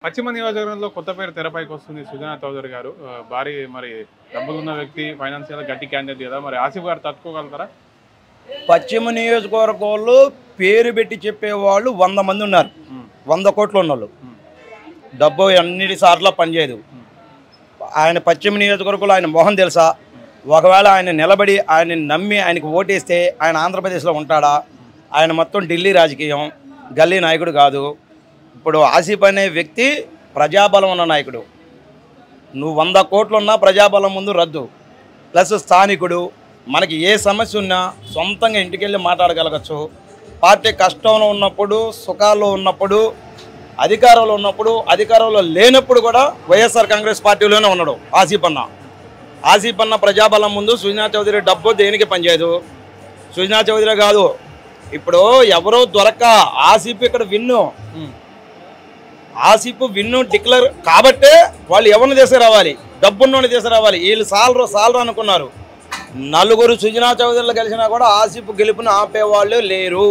పశ్చిమ నియోజకవర్గంలో కొత్త పేరు తెరపైకి వస్తుంది సుజనా చౌదరి గారు ఆ, భారీ మరి డబ్బులున్న వ్యక్తి ఫైనాన్షియల్ గట్టి క్యాండిడేట్ కదా మరి ఆసిఫ్ గారు తట్టుకోగలుగుతారా పశ్చిమ నియోజకవర్గంలో పేరు పెట్టి చెప్పేవాళ్ళు వంద మంది ఉన్నారు ఉమ్, వంద కోట్లు ఉన్నోళ్ళు ఉమ్, డబ్బు అన్నిటి సార్లు పనిచేయదు ఆయన పశ్చిమ నియోజకవర్గంలో ఆయన మొహం తెలుసా ఒకవేళ ఆయన నిలబడి ఆయన నమ్మి ఆయనకు ఓటేస్తే ఆయన ఆంధ్రప్రదేశ్లో ఉంటాడా ఆయన మొత్తం ఢిల్లీ రాజకీయం గల్లీ నాయకుడు కాదు ఇప్పుడు ఆసిఫ్ అనే వ్యక్తి ప్రజాబలం ఉన్న నాయకుడు నువ్వు వంద కోట్లున్నా ప్రజాబలం ముందు రద్దు ప్లస్ స్థానికుడు మనకి ఏ సమస్య ఉన్నా సొంతంగా ఇంటికెళ్ళి మాట్లాడగలగచ్చు పార్టీ కష్టంలో ఉన్నప్పుడు సుఖాల్లో ఉన్నప్పుడు అధికారంలో ఉన్నప్పుడు అధికారంలో లేనప్పుడు కూడా వైఎస్ఆర్ కాంగ్రెస్ పార్టీలోనే ఉన్నాడు ఆసిఫ్ అన్న ఆసిఫ్ అన్న ప్రజాబలం ముందు సుజనా చౌదరి డబ్బు దేనికి పనిచేయదు సుజనా చౌదరి కాదు ఇప్పుడు ఎవరో దొరక్క ఆసిఫ్ ఇక్కడ విన్ను ఉమ్, ఆసిఫ్ విన్ను డిక్లేర్ కాబట్టే వాళ్ళు ఎవరిని తీసుకురావాలి డబ్బున్నోని తీసుకురావాలి వీళ్ళు సాలరు సాలరు అనుకున్నారు నలుగురు సుజనా చౌదరులు కలిసినా కూడా ఆసిఫ్ గెలుపుని ఆపేవాళ్ళు లేరు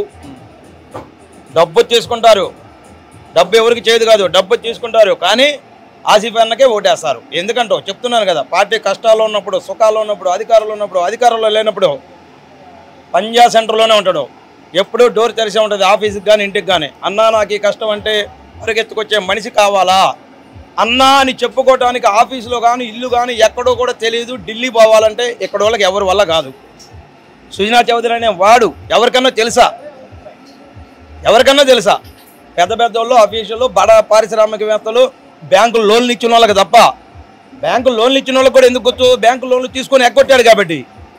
డబ్బు తీసుకుంటారు డబ్బు ఎవరికి చేయదు కాదు డబ్బు తీసుకుంటారు కానీ ఆసిఫ్ అన్నకే ఓటేస్తారు ఎందుకంటో చెప్తున్నాను కదా పార్టీ కష్టాల్లో ఉన్నప్పుడు సుఖాల్లో ఉన్నప్పుడు అధికారంలో ఉన్నప్పుడు అధికారంలో లేనప్పుడు పంజా సెంటర్లోనే ఉంటాడు ఎప్పుడూ డోర్ తెరిసే ఉంటుంది ఆఫీస్కి కానీ ఇంటికి కానీ అన్నా నాకు ఈ కష్టం అంటే పరిగెత్తుకొచ్చే మనిషి కావాలా అన్నా అని చెప్పుకోవడానికి ఆఫీసులో కానీ ఇల్లు కానీ ఎక్కడో కూడా తెలియదు ఢిల్లీ పోవాలంటే ఇక్కడ వాళ్ళకి ఎవరి వల్ల కాదు సుజనా చౌదరి అనే వాడు ఎవరికన్నా తెలుసా ఎవరికన్నా తెలుసా పెద్ద పెద్ద వాళ్ళు ఆఫీసులు బడ పారిశ్రామికవేత్తలు బ్యాంకులు లోన్లు ఇచ్చిన వాళ్ళకి తప్ప బ్యాంకులు లోన్లు ఇచ్చిన వాళ్ళకి కూడా ఎందుకు గుర్తు బ్యాంకు లోన్లు తీసుకొని ఎగ్గొట్టాడు కాబట్టి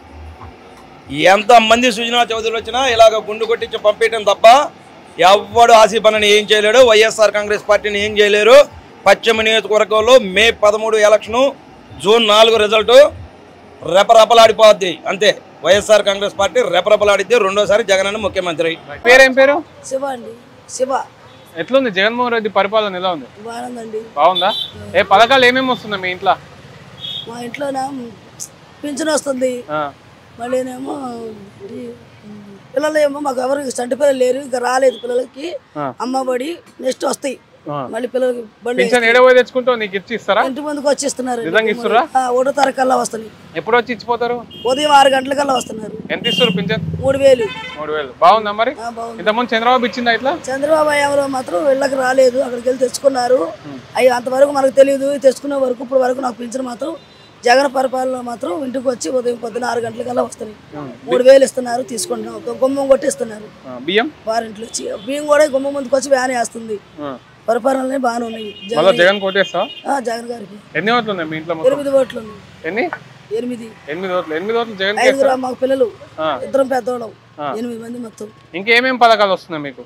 ఎంతమంది సుజనా చౌదరులు వచ్చినా ఇలాగ గుండు కొట్టించి పంపించడం తప్ప ఎవ్వడు ఆసిఫనని ఏం చేయలేడు వైఎస్ఆర్ కాంగ్రెస్ పార్టీని ఏం చేయలేరు పశ్చిమ నియోజకవర్గంలో మే పదమూడు ఎలక్షను జూన్ నాలుగు రిజల్ట్ రెపరెపలాడిపోద్ది అంతే వైఎస్ఆర్ కాంగ్రెస్ పార్టీ రెపరెపలాడిద్ది రెండోసారి జగన్ అన్న ముఖ్యమంత్రి పేరేం పేరు శివ అండి శివ ఎట్లుంది జగన్మోహన్ రెడ్డి పరిపాలన ఎలా ఉంది బాగుందండి బాగుందా ఏ పథకాలు ఏమేమి వస్తున్నాయి మీ ఇంట్లో మా ఇంట్లోనే పింఛన్ వస్తుంది ఆ, మళ్ళీనేమో ఈ పిల్లలు ఏమో మాకు ఎవరు చంటి పిల్లలు లేరు ఇంకా రాలేదు పిల్లలకి ఆ. అమ్మబడి నెక్స్ట్ వస్తాయి ఆ. మళ్ళీ పిల్లలకి బండి పింఛన్ ఏడో పోయి తెచ్చుకుంటావు నీకు ఇచ్చి ఇస్తారా ఇంటి ముందుకు వచ్చి ఇస్తున్నారు నిజంగా ఇస్తుర్రా? ఆ, ఒకటో తారీఖు కల్లా వస్తున్నాయి ఎప్పుడు వచ్చి ఇచ్చిపోతారు ఉదయం ఆరు గంటలకల్లా వస్తున్నారు ఎంత ఇస్తారు పింఛన్ మూడు వేలు మూడు వేలు బాగుందా మరి ఆ, బాగుంది ఇంతకుముందు చంద్రబాబు ఇచ్చిందా ఇట్లా చంద్రబాబు ఎవరో మాత్రం వీళ్ళకి రాలేదు అక్కడికి వెళ్ళి తెచ్చుకున్నారు అవి అంతవరకు మనకు తెలియదు తెచ్చుకునే వరకు ఇప్పుడు వరకు నాకు పింఛన్ మాత్రం జగన్ పరిపాలన మాత్రం ఇంటికి వచ్చి ఉదయం పొద్దున ఆరు గంటలకల్లా వస్తున్నాయి మూడు వేలు ఇస్తున్నారు తీసుకుంటున్నాం ఒక గుమ్మం కొట్టిస్తున్నారు ఆ, బియ్యం వారింట్లో వచ్చి బియ్యం కూడా గుమ్మం ముందుకు వచ్చి వ్యాన్ వేస్తుంది ఆ. పరిపాలనలే బాగానే ఉన్నాయి మళ్ళీ జగన్ జగన్ కోటేస్తావా ఆ, జగన్ గారికి ఎన్ని ఓట్లు ఉన్నాయి మీ ఇంట్లో మొత్తం ఎనిమిది ఓట్లు ఉన్నాయి ఎన్ని ఎనిమిది ఎనిమిది ఓట్లు ఎనిమిది ఓట్లు జగన్ ఐదుగురు మాకు పిల్లలు ఆ. ఇద్దరం పెద్దోళ్ళం ఆ. ఎనిమిది మంది మొత్తం ఇంకేమేం పథకాలు వస్తున్నాయి మీకు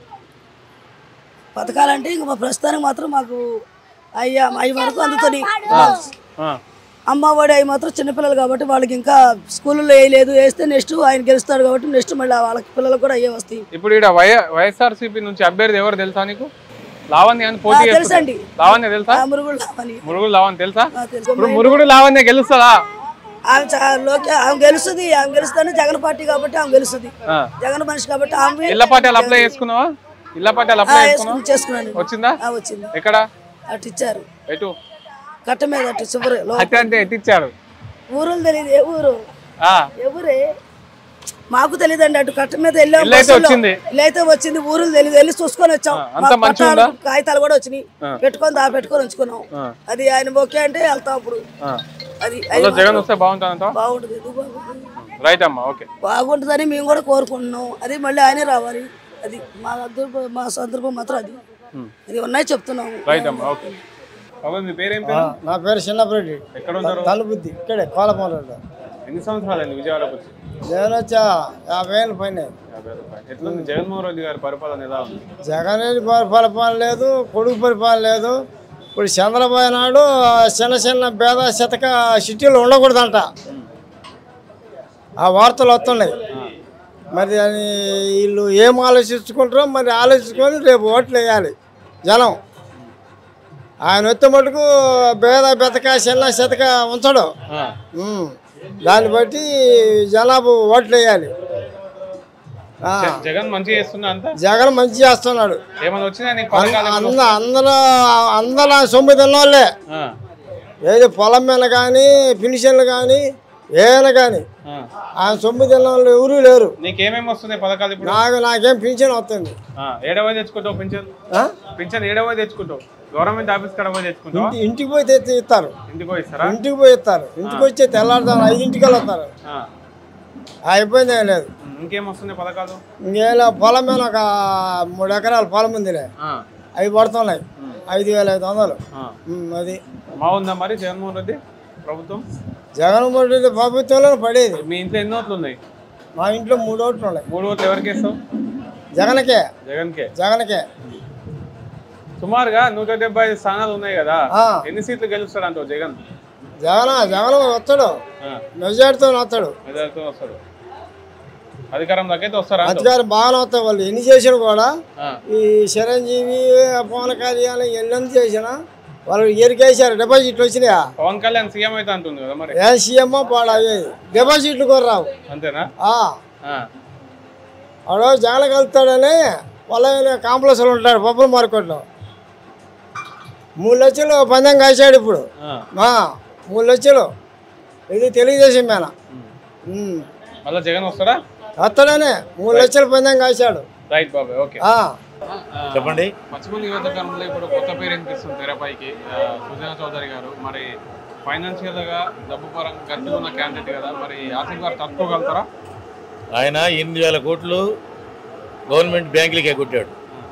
పథకాలంటే ఇంక మా ప్రస్తుతానికి మాత్రం మాకు అయ్యా అవి వరకు అందుతుంది ఆ, అమ్మఒడి అవి మాత్రం చిన్నపిల్లలు కాబట్టి వాళ్ళకి ఇంకా స్కూల్లో వేయలేదు వేస్తే నెక్స్ట్ ఆయన గెలుస్తాడు కాబట్టి నెక్స్ట్ మళ్ళీ వాళ్ళకి పిల్లలకు కూడా అయ్యే వస్తాయి ఇప్పుడు ఇక్కడ వై వైఎస్ఆర్సీపీ నుంచి అభ్యర్థి ఎవరు తెలుసా నీకు లావణ్య అని పోటీ ఆ, చేస్తుంది తెలుసండి లావణ్య తెలుసా ఆ మురుగుళ్ళు అని మురుగుడు లావణ్య తెలుసా ఆ, తెలుసు ఇప్పుడు మురుగుడు లావణ్య గెలుస్తుందా ఆమె చా- లోకే ఆమె గెలుస్తుంది ఆమె గెలుస్తుంది జగన్ పార్టీ కాబట్టి ఆమె గెలుస్తుంది ఆ. జగన్ మనిషి కాబట్టి ఆమె ఇళ్ల పట్టాలు అప్లై చేసుకున్నావా ఇళ్ల పట్టాలు ఆ, అప్లై చేసుకున్నావా వేసుకుని చేసుకున్నాను వచ్చిందా ఆ, వచ్చింది ఎక్కడ అటు ఇచ్చారు ఎటు కట్ట మీద అటు చివరి లో అట్ట అంటే ఎటు ఇచ్చాడు ఊరులు తెలియదు ఏ ఊరు ఆ, ఎవరే మాకు తెలియదండి అటు కట్ట మీద వెళ్ళాం ఇల్లు అయితే బస్సులో. వచ్చింది. ఇల్లు అయితే వచ్చింది ఊరులు తెలియదు వెళ్ళి చూసుకొని వచ్చాం ఆ, అంతా మాకు మంచిగా పట్టాలు, ఉందా? కాగితాలు కూడా వచ్చినాయి ఆ. పెట్టుకొని దా పెట్టుకొని ఉంచుకున్నాం ఆ. అది ఆయన ఓకే అంటే వెళ్తాం అప్పుడు ఆ. అది అది మళ్ళీ జగన్ వస్తే బాగుంటుందంట బాగుంటుంది ఎందుకు బాగుంటుంది రైట్ అమ్మా ఓకే బాగుంటుందని మేము కూడా కోరుకుంటున్నాం అది మళ్ళీ ఆయనే రావాలి అది మా అదృపం మా సందర్భం మాత్రం అది ఇది ఉన్నాయి చెప్తున్నాము రైట్ అమ్మా ఓకే బాబు మీ పేరేం పేరు నా పేరు చిన్నప్పరెడ్డి ఎక్కడ ఉంటారు తలుబుద్ది ఇక్కడే కోలపల్లిలో ఎన్ని సంవత్సరాలు అయింది విజయవాడకు వచ్చి జగన్ వచ్చా యాభై ఏళ్ళు పైన యాభై రూపాయలు ఎట్లుంది జగన్మోహన్ రెడ్డి గారి పరిపాలన ఎలా ఉంది జగన్ రెడ్డి పరి- పరిపాలన లేదు కొడుకు పరిపాలన లేదు ఇప్పుడు చంద్రబాబు నాయుడు చిన్న చిన్న భేద శతక సిటీలు ఉండకూడదంట ఆ వార్తలు వస్తున్నాయి మరి అది వీళ్ళు ఏం ఆలోచించుకుంటారో మరి ఆలోచించుకొని రేపు ఓట్లు వేయాలి జనం ఆయన వచ్చే మటుకు భేద బెతక చిన్న శతక ఉంచడు ఆ. ఉమ్. దాన్ని బట్టి జనాభా ఓట్లు వేయాలి ఆ. జ- జగన్ మంచిగా చేస్తున్నా అంతా జగన్ మంచి చేస్తున్నాడు ఏమైనా వచ్చినా నీకు పథకాలు ఏమైనా అంద అందరూ అందరూ సొమ్ము తిన్నోళ్ళే ఆ, ఏది పొలం మీద కానీ పెన్షన్లు కానీ ఏమైనా కానీ ఆ. ఆ సొమ్ము తిన్న వాళ్ళు ఎవరూ లేరు నీకేమేమి వస్తున్నాయి పథకాలు ఇప్పుడు నాకు నాకేం పింఛన్ వస్తుంది ఆ, ఏడవ తెచ్చుకుంటావు పింఛన్ ఆ? పింఛన్ ఏడవ తెచ్చుకుంటావు గవర్నమెంట్ ఆఫీస్ కాడ పోయి తెచ్చుకుంటావా ఇంటి ఇంటికి పోయి తెచ్చి ఇస్తారు ఇంటికి పోయి ఇస్తారా ఇంటికి పోయి ఇస్తారు ఇంటికి వచ్చి తెల్లారుతారు ఐదింటికి వెళ్తారు ఆ. ఆ ఇబ్బంది ఏం లేదు ఉమ్, ఇంకేం వస్తున్నాయి పథకాలు ఇంకేలా పొలం మీద ఒక మూడు ఎకరాల పొలం ఉందిలే ఆ, అవి పడుతున్నాయి ఐదు వేల ఐదు వందలు ఆ. ఉమ్, అది బాగుందా మరి జగన్మోహన్ రెడ్డి ప్రభుత్వం జగన్మోహన్ రెడ్డి ప్రభుత్వంలో పడేది మీ ఇంట్లో ఎన్ని ఓట్లు ఉన్నాయి మా ఇంట్లో మూడు ఓట్లు ఉన్నాయి మూడు ఓట్లు ఎవరికి వేస్తావు జగన్కే జగన్కే జగన్కే సుమారుగా నూట డెబ్బై ఐదు స్థానాలు ఉన్నాయి కదా ఆ. ఎన్ని సీట్లు గెలుస్తాడు అంటావు జగన్ జగన్ జగన్ వస్తాడు ఆ, మెజార్టీతో వస్తాడు మెజారిటీతో వస్తాడు అధికారంలోకి అయితే వస్తారా అంటావు? అధికారం బాగానే వస్తాయి వాళ్ళు ఎన్ని చేసినా కూడా ఆ, ఈ చిరంజీవి పవన్ కళ్యాణ్ ఎన్ని చేసినా వాళ్ళు ఎరికేసారు డిపాజిట్లు వచ్చినాయా పవన్ కళ్యాణ్ సీఎం అయితే అంటుంది కదా మరి ఏ సీఎం పాడు అవి డిపాజిట్లు కూడా రావు అంతేనా ఆ, ఆ, వాడు జగన్ కలుస్తాడని వాళ్ళ కాంప్లెక్స్లో ఉంటాడు పప్పుల మార్కెట్లో మూడు లక్షలు పందెం కాశాడు ఇప్పుడు ఆ. ఆ, మూడు లక్షలు ఇది తెలుగుదేశం మీద ఉమ్. మళ్ళా జగన్ వస్తాడా వస్తాడనే మూడు లక్షలు పందెం కాశాడు రైట్ బాబాయ్ ఓకే ఆ. చెప్పండి పశ్చిమ నియోజకవర్గంలో ఇప్పుడు కొత్త పేరు వినిపిస్తుంది తెరపైకి ఆ, సుజనా చౌదరి గారు మరి ఫైనాన్షియల్ గా డబ్బు పరంగా గట్టిగా ఉన్న క్యాండిడేట్ కదా మరి ఆసిఫ్ గారు తట్టుకోగలుగుతారా ఆయన ఎనిమిది వేల కోట్లు గవర్నమెంట్ బ్యాంకులకి ఎగ్గొట్టాడు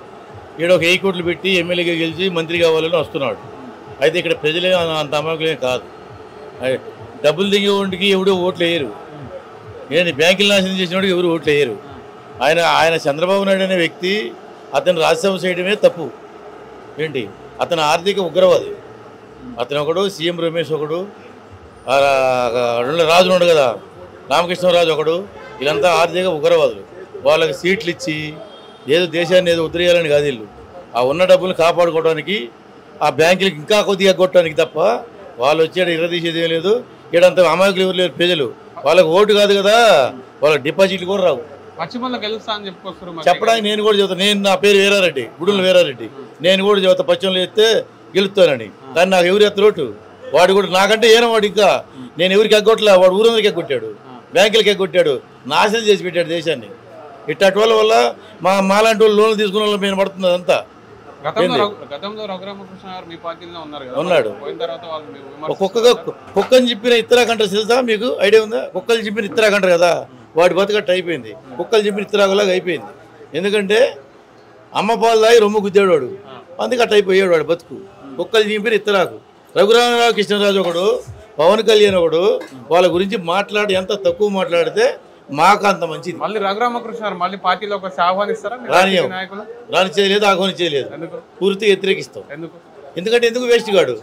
ఈడ ఒక వెయ్యి కోట్లు పెట్టి ఎమ్మెల్యేగా గెలిచి మంత్రి కావాలని వస్తున్నాడు అయితే ఇక్కడ ప్రజలే అంత అమాయకులే కాదు అయ్ డబ్బులు దిగే వాడికి ఎవడో ఓట్లు వేయరు ఏంటి బ్యాంకులు నాశనం చేసిన వాడికి ఎవరు ఓట్లు వేయరు ఆయన ఆయన చంద్రబాబు నాయుడు అనే వ్యక్తి అతను రాజ్యసభ చేయడమే తప్పు ఏంటి అతను ఆర్థిక ఉగ్రవాది అతను ఒకడు సీఎం రమేష్ ఒకడు ఆ రెండు రాజులు ఉండు కదా రామకృష్ణరాజు ఒకడు వీళ్ళంతా ఆర్థిక ఉగ్రవాదులు వాళ్ళకి సీట్లు ఇచ్చి ఏదో దేశాన్ని ఏదో ఉద్రేయాలని కాదు వీళ్ళు ఆ ఉన్న డబ్బులు కాపాడుకోవడానికి ఆ బ్యాంకులకి ఇంకా కొద్దిగా కొట్టడానికి తప్ప వాళ్ళు వచ్చాడు ఇరదీసేది ఏం లేదు ఈడంత అమాయకులు ఎవరు లేరు ప్రజలు వాళ్ళకి ఓటు కాదు కదా వాళ్ళకి డిపాజిట్లు కూడా రావు పశ్చిమలో గెలుస్తా అని చెప్పుకొస్తారు మరి చెప్పడానికి నేను కూడా చెబుతాను నేను నా పేరు వీరారెడ్డి గుడుల వీరారెడ్డి నేను కూడా చెబుతా పచ్చంలో ఎత్తే గెలుస్తానని కానీ నాకు ఎవరు ఎత్త రోటు వాడు కూడా నాకంటే ఏనో వాడు ఇంకా నేను ఎవరికి ఎగ్గొట్టలే వాడు ఊరందరికి ఎగ్గొట్టాడు బ్యాంకులకి ఎగ్గొట్టాడు నాశనం చేసి పెట్టాడు దేశాన్ని ఇట్టటి వాళ్ళ వల్ల మా మాలాంటి వాళ్ళు లోన్లు తీసుకున్న వాళ్ళు మేము పడుతుంది అంతా గతంలో రఘు- గతంలో రఘురామకృష్ణ గారు మీ పార్టీలో ఉన్నారు కదా ఉన్నాడు. మరి పోయిన తర్వాత వాళ్ళు మీ విమర్శ ఒక్కొక్కగా కుక్కని చెప్పిన ఇత్తరాకంట తెలుసా మీకు ఐడియా ఉందా కుక్కలు చెప్పిన ఇత్తరాకంట కదా వాడి బతుకట్టు అయిపోయింది కుక్కలు చెప్పిన ఇత్తరాకులాగా అయిపోయింది ఎందుకంటే అమ్మ పాలు తాగి రొమ్ము గుద్దాడు వాడు అందుకే అట్ట అయిపోయాడు వాడు బతుకు కుక్కలు చెప్పిన ఇత్తరాకు రఘురామరావు కృష్ణరాజు ఒకడు పవన్ కళ్యాణ్ ఒకడు వాళ్ళ గురించి మాట్లాడి ఎంత తక్కువ మాట్లాడితే మాకు అంత మంచిది మళ్ళీ రఘురామకృష్ణ గారు మళ్ళీ పార్టీలో ఒక ఆహ్వానిస్తారా మీ రానియం. రాజకీయ నాయకులు రాని చేయలేదు ఆహ్వాని చేయలేదు ఎందుకు పూర్తిగా వ్యతిరేకిస్తాం ఎందుకు ఎందుకంటే ఎందుకు వేస్ట్ గాడు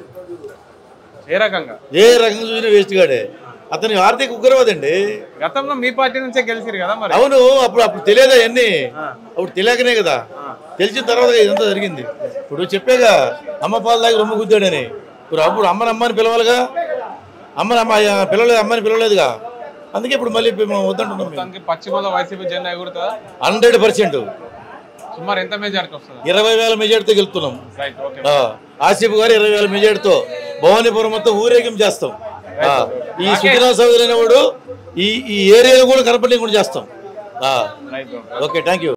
ఏ రకంగా ఏ రకంగా చూసినా వేస్ట్ గాడే అతని ఆర్థిక ఉగ్రవాదండి గతంలో మీ పార్టీ నుంచే గెలిచిరు కదా మరి అవును అప్పుడు అప్పుడు తెలియదా అన్ని అప్పుడు తెలియకనే కదా తెలిసిన తర్వాత ఇదంతా జరిగింది ఇప్పుడు చెప్పాగా అమ్మ పాలు దాకా రొమ్ము గుద్దాడని ఇప్పుడు అప్పుడు అమ్మని అమ్మని పిలవాలిగా అమ్మని అమ్మ పిలవలేదు అమ్మని పిలవలేదుగా అందుకే ఇప్పుడు మళ్ళీ మేము వద్దంటున్నాం మేము మొత్తానికి పశ్చిమలో వైసీపీ జెండా ఎగురుతుందా హండ్రెడ్ పర్సెంట్ సుమారు ఎంత మెజారిటీ వస్తుంది ఇరవై వేల మెజార్టీతో గెలుస్తున్నాం రైట్ ఓకే ఆ, ఆసిఫ్ గారు ఇరవై వేల మెజార్టీతో భవానీపురం మొత్తం ఊరేగింపు చేస్తాం ఆ, ఈ సుజనా సోదరి అనేవాడు ఈ ఈ ఏరియాలో కూడా కనపడి కూడా చేస్తాం right okay okay thank you